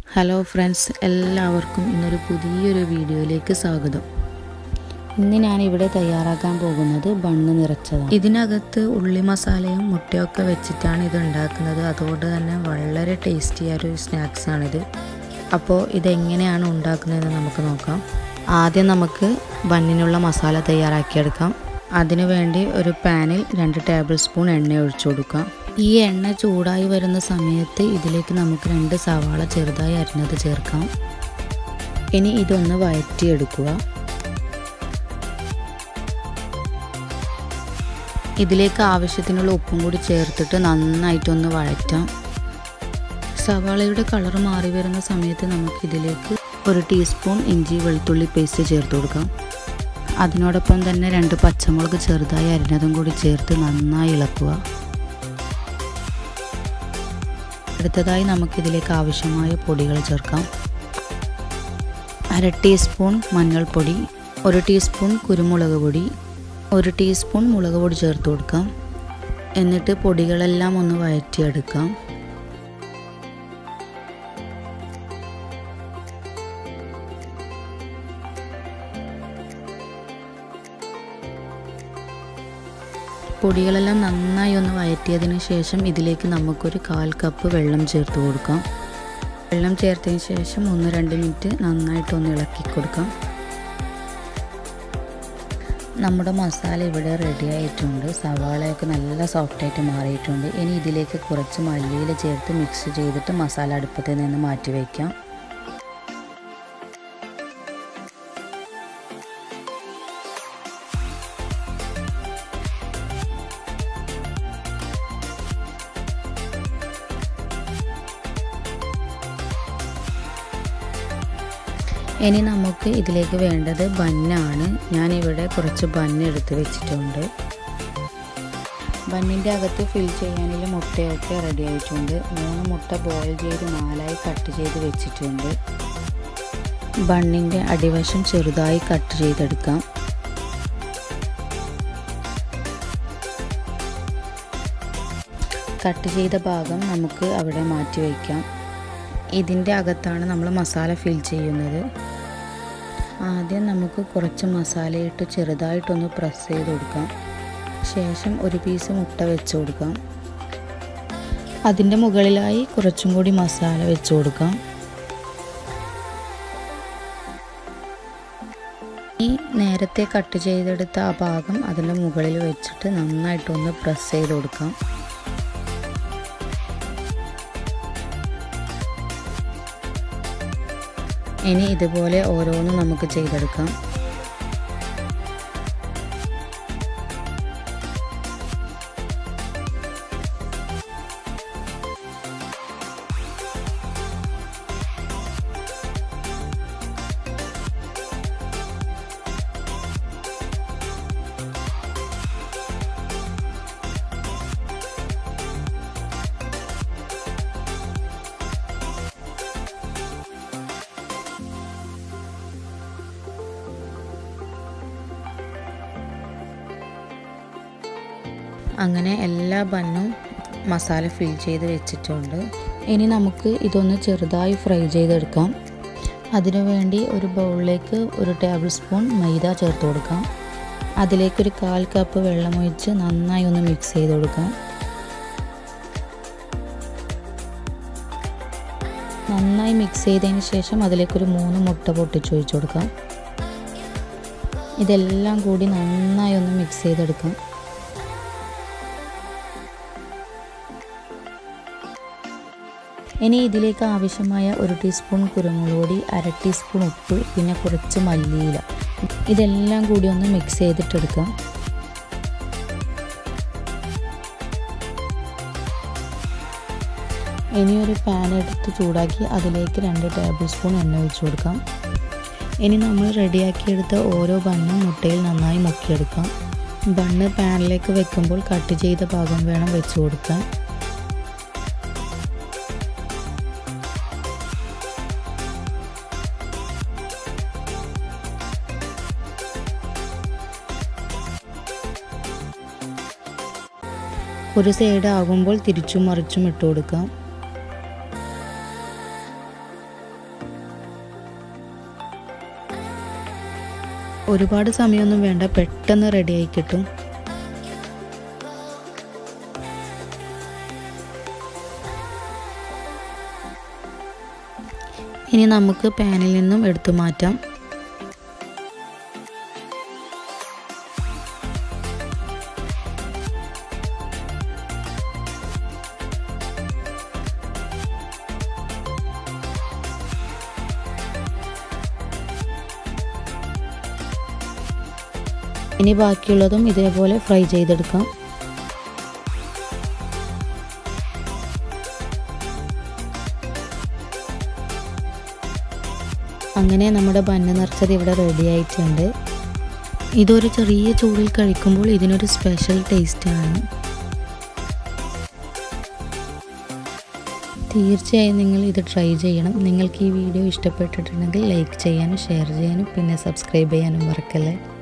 hello friends എല്ലാവർക്കും ഇന്നൊരു പുതിയൊരു വീഡിയോയിലേക്ക് സ്വാഗതം ഇന്ന് ഞാൻ ഇവിടെ തയ്യാറാക്കാൻ പോകുന്നത് ബണ്ണ് നിറച്ചതാണ് ഇതിനകത്ത് ഉള്ളി മസാലയും മുട്ടയൊക്കെ വെച്ചിട്ടാണ് ഇത് ഉണ്ടാക്കുന്നത് അതുകൊണ്ട് തന്നെ വളരെ ടേസ്റ്റിയായ ഒരു സ്നാക്സാണിത് അപ്പോൾ ഇതെങ്ങനെയാണ് ഉണ്ടാക്കുന്നതെന്ന് നമുക്ക് നോക്കാം ആദ്യം നമുക്ക് ബണ്ണിനുള്ള മസാല തയ്യാറാക്കിയെടുക്കാം അതിനു വേണ്ടി ഒരു പാനിൽ രണ്ട് ടേബിൾ സ്പൂൺ എണ്ണ ഒഴിച്ചു കൊടുക്കാം ഈ എണ്ണ ചൂടായി വരുന്ന സമയത്ത് ഇതിലേക്ക് നമുക്ക് രണ്ട് സവാള ചെറുതായി അരിഞ്ഞത് ചേർക്കാം ഇനി ഇതൊന്ന് വഴറ്റിയെടുക്കുക ഇതിലേക്ക് ആവശ്യത്തിനുള്ള ഉപ്പും കൂടി ചേർത്തിട്ട് നന്നായിട്ടൊന്ന് വഴറ്റാം സവാളയുടെ കളർ മാറി വരുന്ന സമയത്ത് നമുക്ക് ഇതിലേക്ക് ഒരു ടീസ്പൂൺ ഇഞ്ചി വെളുത്തുള്ളി പേസ്റ്റ് ചേർത്ത് കൊടുക്കാം അതിനോടൊപ്പം തന്നെ രണ്ട് പച്ചമുളക് ചെറുതായി അരിഞ്ഞതും കൂടി ചേർത്ത് നന്നായി ഇളക്കുക അടുത്തതായി നമുക്കിതിലേക്ക് ആവശ്യമായ പൊടികൾ ചേർക്കാം അര ടീസ്പൂൺ മഞ്ഞൾപ്പൊടി ഒരു ടീസ്പൂൺ കുരുമുളക് പൊടി ഒരു ടീസ്പൂൺ മുളക് പൊടി ചേർത്ത് കൊടുക്കാം എന്നിട്ട് പൊടികളെല്ലാം ഒന്ന് വഴറ്റിയെടുക്കാം പൊടികളെല്ലാം നന്നായി ഒന്ന് വഴറ്റിയതിന് ശേഷം ഇതിലേക്ക് നമുക്കൊരു കാൽ കപ്പ് വെള്ളം ചേർത്ത് കൊടുക്കാം വെള്ളം ചേർത്തതിന് ശേഷം ഒന്ന് രണ്ട് മിനിറ്റ് നന്നായിട്ടൊന്ന് ഇളക്കി കൊടുക്കാം നമ്മുടെ മസാല ഇവിടെ റെഡി ആയിട്ടുണ്ട് സവാളയൊക്കെ നല്ല സോഫ്റ്റായിട്ട് മാറിയിട്ടുണ്ട് ഇനി ഇതിലേക്ക് കുറച്ച് മല്ലിയില ചേർത്ത് മിക്സ് ചെയ്തിട്ട് മസാല അടുപ്പത്തിൽ നിന്ന് മാറ്റി വയ്ക്കാം ഇനി നമുക്ക് ഇതിലേക്ക് വേണ്ടത് ബന്നാണ് ഞാനിവിടെ കുറച്ച് ബന്ന് എടുത്ത് വെച്ചിട്ടുണ്ട് ബന്നിൻ്റെ അകത്ത് ഫിൽ ചെയ്യാനുള്ള മുട്ടയൊക്കെ റെഡി ആയിട്ടുണ്ട് മൂന്ന് മുട്ട ബോയിൽ ചെയ്ത് നാലായി കട്ട് ചെയ്ത് വെച്ചിട്ടുണ്ട് ബണ്ണിൻ്റെ അടിവശം ചെറുതായി കട്ട് ചെയ്തെടുക്കാം കട്ട് ചെയ്ത ഭാഗം നമുക്ക് അവിടെ മാറ്റി വയ്ക്കാം ഇതിൻ്റെ അകത്താണ് നമ്മൾ മസാല ഫിൽ ചെയ്യുന്നത് ആദ്യം നമുക്ക് കുറച്ച് മസാലയിട്ട് ചെറുതായിട്ടൊന്ന് പ്രസ് ചെയ്ത് കൊടുക്കാം ശേഷം ഒരു പീസ് മുട്ട വെച്ച് കൊടുക്കാം അതിൻ്റെ മുകളിലായി കുറച്ചും കൂടി മസാല വെച്ച് കൊടുക്കാം ഈ നേരത്തെ കട്ട് ചെയ്തെടുത്ത ആ ഭാഗം അതിൻ്റെ മുകളിൽ വെച്ചിട്ട് നന്നായിട്ടൊന്ന് പ്രസ് ചെയ്ത് കൊടുക്കാം ഇനി ഇതുപോലെ ഓരോന്നും നമുക്ക് ചെയ്തെടുക്കാം അങ്ങനെ എല്ലാ ബണ്ണും മസാല ഫിൽ ചെയ്ത് വെച്ചിട്ടുണ്ട് ഇനി നമുക്ക് ഇതൊന്ന് ചെറുതായി ഫ്രൈ ചെയ്തെടുക്കാം അതിനുവേണ്ടി ഒരു ബൗളിലേക്ക് ഒരു ടേബിൾ സ്പൂൺ മൈദ ചേർത്ത് കൊടുക്കാം അതിലേക്കൊരു കാൽ കപ്പ് വെള്ളമൊഴിച്ച് നന്നായി ഒന്ന് മിക്സ് ചെയ്ത് കൊടുക്കാം നന്നായി മിക്സ് ചെയ്തതിന് ശേഷം അതിലേക്കൊരു മൂന്ന് മുട്ട പൊട്ടിച്ച് ഒഴിച്ചു കൊടുക്കാം ഇതെല്ലാം കൂടി നന്നായി ഒന്ന് മിക്സ് ചെയ്തെടുക്കാം ഇനി ഇതിലേക്ക് ആവശ്യമായ ഒരു ടീസ്പൂൺ കുരുമുളക് പൊടി അര ടീസ്പൂൺ ഉപ്പ് പിന്നെ കുറച്ച് മല്ലിയില ഇതെല്ലാം കൂടി ഒന്ന് മിക്സ് ചെയ്തിട്ടെടുക്കാം ഇനി ഒരു പാൻ എടുത്ത് ചൂടാക്കി അതിലേക്ക് രണ്ട് ടേബിൾ സ്പൂൺ എണ്ണ ഒഴിച്ചു കൊടുക്കാം ഇനി നമ്മൾ റെഡിയാക്കിയെടുത്ത ഓരോ ബണ്ണും മുട്ടയിൽ നന്നായി മുക്കിയെടുക്കാം ബണ്ണ് പാനിലേക്ക് വെക്കുമ്പോൾ കട്ട് ചെയ്ത ഭാഗം വേണം വെച്ച് കൊടുക്കാൻ ഒരു സൈഡ് ആകുമ്പോൾ തിരിച്ചും മറിച്ചും ഇട്ട് കൊടുക്കാം ഒരുപാട് സമയമൊന്നും വേണ്ട പെട്ടെന്ന് റെഡിയായി കിട്ടും ഇനി നമുക്ക് പാനിൽ നിന്നും എടുത്തു മാറ്റാം ഇനി ബാക്കിയുള്ളതും ഇതേപോലെ ഫ്രൈ ചെയ്തെടുക്കാം അങ്ങനെ നമ്മുടെ ബന്ന് നിറച്ചത് ഇവിടെ റെഡി ആയിട്ടുണ്ട് ഇതൊരു ചെറിയ ചൂടിൽ കഴിക്കുമ്പോൾ ഇതിനൊരു സ്പെഷ്യൽ ടേസ്റ്റാണ് തീർച്ചയായും നിങ്ങൾ ഇത് ട്രൈ ചെയ്യണം നിങ്ങൾക്ക് ഈ വീഡിയോ ഇഷ്ടപ്പെട്ടിട്ടുണ്ടെങ്കിൽ ലൈക്ക് ചെയ്യാനും ഷെയർ ചെയ്യാനും പിന്നെ സബ്സ്ക്രൈബ് ചെയ്യാനും മറക്കല്ലേ